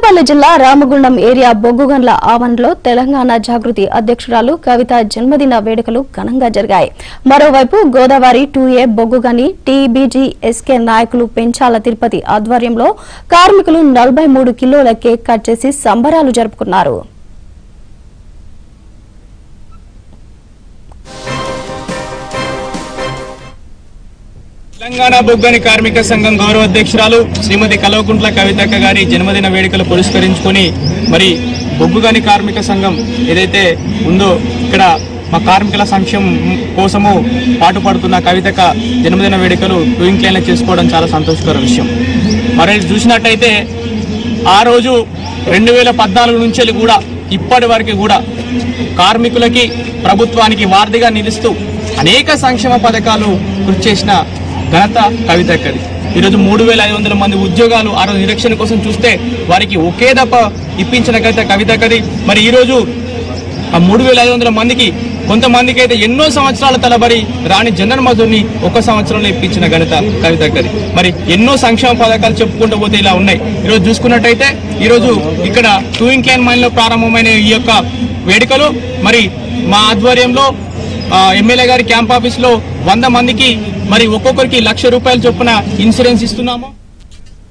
పెద్దపల్లి జిల్లా రామగుండం ఏరియా బొగ్గుగండ్ల ఆవరణలో తెలంగాణ జాగృతి అధ్యక్షురాలు కవిత జన్మదిన వేడుకలు ఘనంగా జరిగాయి మరోవైపు గోదావరి టూ ఏ బొగ్గుగని టీబీజీ ఎస్కే నాయకులు పెంచాల తిరుపతి ఆధ్వర్యంలో కార్మికులు నలభై మూడు కిలోల కేక్ కట్ చేసి సంబరాలు జరుపుకున్నారు తెలంగాణ బొగ్గని కార్మిక సంఘం గౌరవ అధ్యక్షురాలు శ్రీమతి కల్వకుంట్ల కవితక్క గారి జన్మదిన వేడుకలు పురస్కరించుకొని మరి బొగ్గుగని కార్మిక సంఘం ఏదైతే ఉందో ఇక్కడ మా కార్మికుల సంక్షేమం కోసము పాటుపడుతున్న కవితక్క జన్మదిన వేడుకలు ట్వింక్లైన్లో చేసుకోవడం చాలా సంతోషకర విషయం మరి చూసినట్టయితే ఆ రోజు రెండు వేల పద్నాలుగు నుంచి కూడా ఇప్పటి వరకు కూడా కార్మికులకి ప్రభుత్వానికి వారధిగా నిలుస్తూ అనేక సంక్షేమ పథకాలు కృషి చేసిన ఘనత కవితక్కది ఈరోజు మూడు వేల ఐదు వందల మంది ఉద్యోగాలు ఆ రోజు నిరీక్షణ కోసం చూస్తే వారికి ఒకే దప్ప ఇప్పించిన కవిత కవితక్కది మరి ఈరోజు ఆ మూడు వేల ఐదు వందల మందికి కొంతమందికి అయితే ఎన్నో సంవత్సరాల తలబడి రాణి జనరల్ మధుర్ని ఒక సంవత్సరంలో ఇప్పించిన ఘనత కవితక్కది మరి ఎన్నో సంక్షేమ పథకాలు చెప్పుకుంటూ పోతే ఇలా ఉన్నాయి ఈరోజు చూసుకున్నట్టయితే ఈరోజు ఇక్కడ టూ ఇంక్లైన్ మైన్ లో ప్రారంభమైన ఈ యొక్క వేడుకలు మరి మా ఆధ్వర్యంలో ఆ, ఎమ్మెల్యే గారి క్యాంప్ ఆఫీస్ లో వంద మందికి మరి ఒక్కొక్కరికి లక్ష రూపాయల చొప్పున ఇన్సూరెన్స్ ఇస్తున్నాము